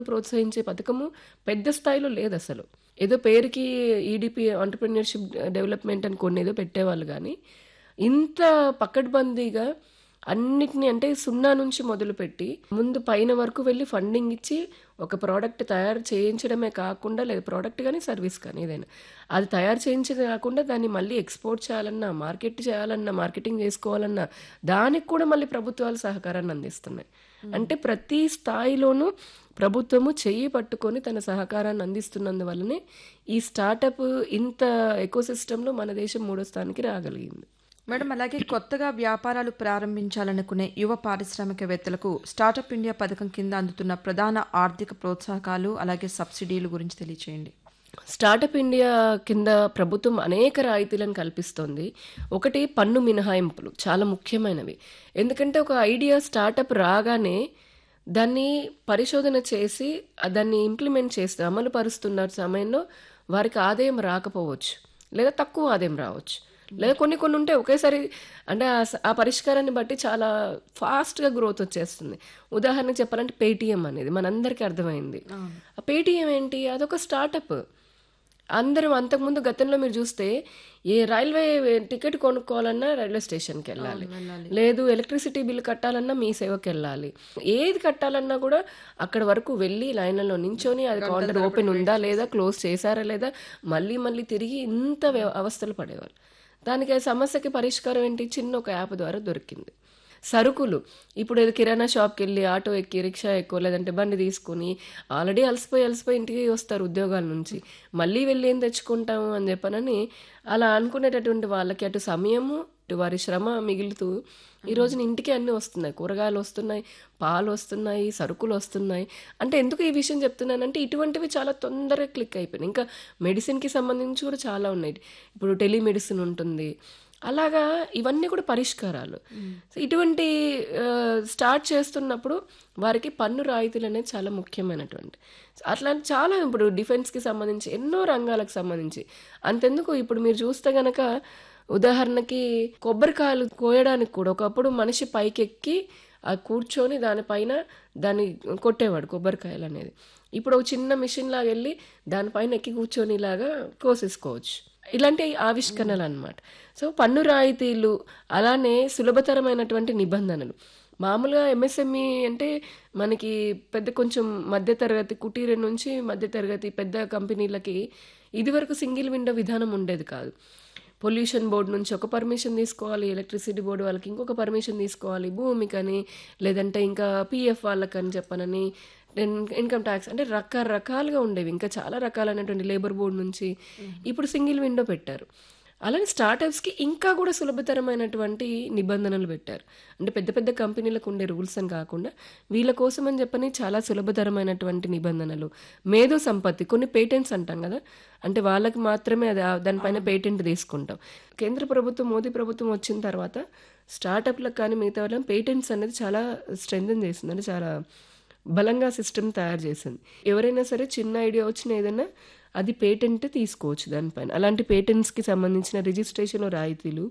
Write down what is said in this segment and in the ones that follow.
ప్రోత్సహించే పథకము పెద్ద స్థాయిలో లేదసలు. ఏదో పేరుకి ఈడీపీ ఎంటర్‌ప్రెన్యూర్‌షిప్ డెవలప్‌మెంట్ అని కొన్ని ఏదో పెట్టేవాళ్ళు గానీ, ఇంత పకడ్బందీగా అన్నిటిని అంటే సున్నా నుంచి మొదలుపెట్టి, ముందు పైన వరకు వెళ్లి ఫండింగ్ ఇచ్చి, ఒక ప్రొడక్ట్ తయారు చేయించడమే కాకుండా లేదా ప్రొడక్ట్ గాని, సర్వీస్ కానీ ఏదైనా. అది తయారు చేయించడమే కాకుండా దాన్ని మళ్ళీ ఎక్స్‌పోర్ట్ చేయాలన్నా, మార్కెట్ చేయాలన్నా, మార్కెటింగ్ చేసుకోవాలన్నా, దానికి కూడా మళ్ళీ ప్రభుత్వాలు సహకారాన్ని అందిస్తున్నాయి. అంటే ప్రతి స్థాయిలోనూ ప్రభుత్వము చెయ్యి పట్టుకొని తన సహకారాన్ని అందిస్తున్నందువల్లనే ఈ స్టార్టప్ ఇంత ఎకోసిస్టమ్‌లో మన దేశం మూడో స్థానానికి రాగలిగింది. మేడం అలాగే కొత్తగా వ్యాపారాలు ప్రారంభించాలనుకునే యువ పారిశ్రామికవేత్తలకు స్టార్టప్ ఇండియా పథకం కింద అందుతున్న ప్రధాన ఆర్థిక ప్రోత్సాహకాలు, అలాగే సబ్సిడీలు గురించి తెలియచేయండి. స్టార్టప్ ఇండియా కింద ప్రభుత్వం అనేక రాయితీలను కల్పిస్తోంది. ఒకటి పన్ను మినహాయింపులు చాలా ముఖ్యమైనవి. ఎందుకంటే ఒక ఐడియా స్టార్టప్ రాగానే దాన్ని పరిశోధన చేసి ఆహ్, దాన్ని ఇంప్లిమెంట్ చేస్తే అమలు పరుస్తున్న సమయంలో వారికి ఆదాయం రాకపోవచ్చు. లేదా తక్కువ ఆదాయం రావచ్చు. లేదా కొన్ని కొన్ని ఉంటే ఒకేసారి అంటే ఆ స ఆ పరిష్కారాన్ని బట్టి చాలా ఫాస్ట్‌గా గ్రోత్ వచ్చేస్తుంది. ఉదాహరణకు చెప్పాలంటే పేటీఎం అనేది మనందరికీ అర్థమైంది. ఆ పేటీఎం ఏంటి? అదొక స్టార్టప్. అందరం అంతకుముందు గతంలో మీరు చూస్తే ఏ రైల్వే టికెట్ కొనుక్కోవాలన్నా రైల్వే స్టేషన్‌కెళ్ళాలి. లేదు ఎలక్ట్రిసిటీ బిల్ కట్టాలన్నా మీ సేవకెళ్ళాలి. ఏది కట్టాలన్నా కూడా అక్కడి వరకు వెళ్లి లైన్‌లలో నించొని అది కౌంటర్ ఓపెన్ ఉందా? లేదా? క్లోజ్ చేశారా? లేదా? మళ్ళీ మళ్ళీ తిరిగి ఇంత వ్య అవస్థలు పడేవాళ్ళు. దానికి ఆ సమస్యకి పరిష్కారం ఏంటి? చిన్న ఒక యాప్ ద్వారా దొరికింది. సరుకులు ఇప్పుడు ఏదో కిరాణా షాప్‌కెళ్ళి ఆటో ఎక్కి, రిక్షా ఎక్కో లేదంటే బండి తీసుకొని ఆల్రెడీ అలసిపోయి, అలసిపోయి ఇంటికి వస్తారు ఉద్యోగాల నుంచి. మళ్ళీ వెళ్లి ఏం తెచ్చుకుంటాము అని చెప్పనని అలా అనుకునేటటువంటి వాళ్ళకి అటు సమయము, ఇటు వారి శ్రమ మిగులుతూ ఈ రోజున ఇంటికే అన్నీ వస్తున్నాయి. కూరగాయలు వస్తున్నాయి, పాలు వస్తున్నాయి, సరుకులు వస్తున్నాయి. అంటే ఎందుకు ఈ విషయం చెప్తున్నానంటే ఇటువంటివి చాలా తొందరగా క్లిక్ అయిపోయినాయి. ఇంకా మెడిసిన్‌కి సంబంధించి కూడా చాలా ఉన్నాయి. ఇప్పుడు టెలిమెడిసిన్ ఉంటుంది. అలాగా ఇవన్నీ కూడా పరిష్కారాలు. సో ఇటువంటి ఆహ్, స్టార్ట్ చేస్తున్నప్పుడు వారికి పన్ను రాయితీలు అనేది చాలా ముఖ్యమైనటువంటి. అట్లాంటి చాలా ఇప్పుడు డిఫెన్స్‌కి సంబంధించి ఎన్నో రంగాలకు సంబంధించి. అంతెందుకు ఇప్పుడు మీరు చూస్తే గనక ఉదాహరణకి కొబ్బరికాయలు కోయడానికి కూడా ఒకప్పుడు మనిషి పైకెక్కి ఆహ్, కూర్చొని దానిపైన దాన్ని కొట్టేవాడు కొబ్బరికాయలనేది. ఇప్పుడు ఒక చిన్న మిషన్‌లాగా ఎళ్లి దానిపైన ఎక్కి కూర్చొని ఇలాగా కోసేసుకోవచ్చు. ఇలాంటి ఆవిష్కరణలనమాట. సో పన్ను రాయితీలు అలానే సులభతరమైనటువంటి నిబంధనలు. మామూలుగా ఎంఎస్ఎంఈ అంటే మనకి పెద్ద కొంచెం మధ్య తరగతి కుటీర నుంచి మధ్య తరగతి పెద్ద కంపెనీలకి ఇదివరకు సింగిల్ విండో విధానం ఉండేది కాదు. పొల్యూషన్ బోర్డ్ నుంచి ఒక పర్మిషన్ తీసుకోవాలి. ఎలక్ట్రిసిటీ బోర్డ్ వాళ్ళకి ఇంకొక పర్మిషన్ తీసుకోవాలి. భూమికని లేదంటే ఇంకా పీఎఫ్ వాళ్ళకని చెప్పనని ఇన్ ఇన్‌కమ్ టాక్స్ అంటే రకరకాలుగా ఉండేవి. ఇంకా చాలా రకాలైనటువంటి లేబర్ బోర్డ్ నుంచి ఇప్పుడు సింగిల్ విండో పెట్టారు. అలానే స్టార్టప్స్‌కి ఇంకా కూడా సులభతరమైనటువంటి నిబంధనలు పెట్టారు. అంటే పెద్ద పెద్ద కంపెనీలకు ఉండే రూల్స్ అని కాకుండా వీళ్ళ కోసం అని చెప్పని చాలా సులభతరమైనటువంటి నిబంధనలు. మేధో సంపత్తి కొన్ని పేటెంట్స్ అంటాం కదా! అంటే వాళ్ళకి మాత్రమే అది ఆహ్, దానిపైన పేటెంట్ తీసుకుంటాం. కేంద్ర ప్రభుత్వం మోదీ ప్రభుత్వం వచ్చిన తర్వాత స్టార్టప్‌లకు కానీ మిగతా వాళ్ళకి పేటెంట్స్ అనేది చాలా స్ట్రెంథెన్ చేసింది. అంటే చాలా బలంగా సిస్టమ్ తయారు చేసింది. ఎవరైనా సరే చిన్న ఐడియా వచ్చిన ఏదైనా అది పేటెంట్ తీసుకోవచ్చు దానిపైన. అలాంటి పేటెంట్స్‌కి సంబంధించిన రిజిస్ట్రేషన్ రాయితీలు.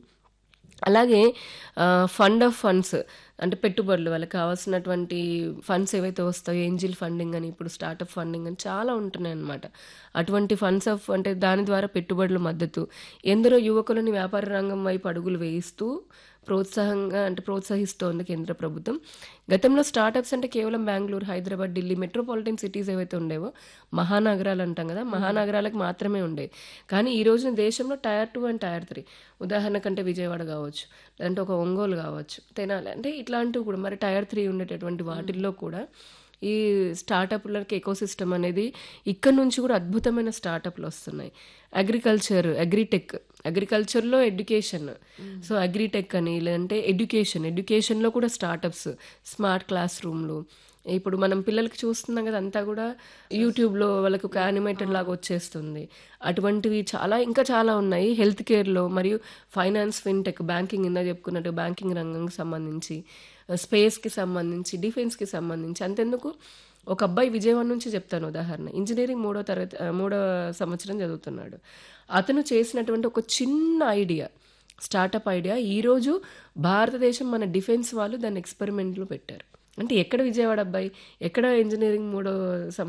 అలాగే ఆహ్, ఫండ్ ఆఫ్ ఫండ్స్ అంటే పెట్టుబడులు వాళ్ళకి కావాల్సినటువంటి ఫండ్స్ ఏవైతే వస్తాయో ఏంజిల్ ఫండింగ్ అని ఇప్పుడు స్టార్టప్ ఫండింగ్ అని చాలా ఉంటున్నాయన్నమాట. అటువంటి ఫండ్స్ ఆఫ్ అంటే దాని ద్వారా పెట్టుబడుల మద్దతు. ఎందరో యువకులని వ్యాపార రంగం వైపు అడుగులు వేయిస్తూ ప్రోత్సాహంగా అంటే ప్రోత్సహిస్తోంది కేంద్ర ప్రభుత్వం. గతంలో స్టార్టప్స్ అంటే కేవలం బెంగుళూరు, హైదరాబాద్, ఢిల్లీ మెట్రోపాలిటన్ సిటీస్ ఏవైతే ఉండేవో మహానగరాలు అంటాం కదా! మహానగరాలకు మాత్రమే ఉండేవి. కానీ ఈ రోజున దేశంలో టైర్ 2 అండ్ టైర్ 3 ఉదాహరణకంటే విజయవాడ కావచ్చు. లేదంటే ఒక ఒంగోలు కావచ్చు. తెనాలి అంటే ఇట్లాంటివి కూడా మరి టైర్ 3 ఉండేటటువంటి వాటిల్లో కూడా ఈ స్టార్టప్‌లకి ఎకోసిస్టమ్ అనేది ఇక్కడి నుంచి కూడా అద్భుతమైన స్టార్టప్‌లు వస్తున్నాయి. అగ్రికల్చర్, అగ్రిటెక్ అగ్రికల్చర్‌లో ఎడ్యుకేషన్. సో అగ్రిటెక్ అని లేదంటే ఎడ్యుకేషన్. ఎడ్యుకేషన్‌లో కూడా స్టార్టప్స్. స్మార్ట్ క్లాస్ రూమ్‌లు. ఇప్పుడు మనం పిల్లలకి చూస్తున్నాం కదా! అంతా కూడా యూట్యూబ్‌లో వాళ్ళకి ఒక యానిమేటెడ్ లాగా వచ్చేస్తుంది. అటువంటివి చాలా ఇంకా చాలా ఉన్నాయి. హెల్త్ కేర్‌లో మరియు ఫైనాన్స్, ఫిన్‌టెక్ బ్యాంకింగ్ ఇందాక చెప్పుకున్నట్టు బ్యాంకింగ్ రంగంకి సంబంధించి, స్పేస్‌కి సంబంధించి, డిఫెన్స్‌కి సంబంధించి అంతెందుకు ఒక అబ్బాయి విజయవాడ నుంచి చెప్తాను ఉదాహరణ. ఇంజినీరింగ్ మూడో తరగతి ఆహ్, మూడో సంవత్సరం చదువుతున్నాడు. అతను చేసినటువంటి ఒక చిన్న ఐడియా స్టార్టప్ ఐడియా ఈరోజు భారతదేశం మన డిఫెన్స్ వాళ్ళు దాన్ని ఎక్స్‌పెరిమెంట్‌లో పెట్టారు. అంటే ఎక్కడ విజయవాడ అబ్బాయి? ఎక్కడ ఇంజినీరింగ్ మూడో సం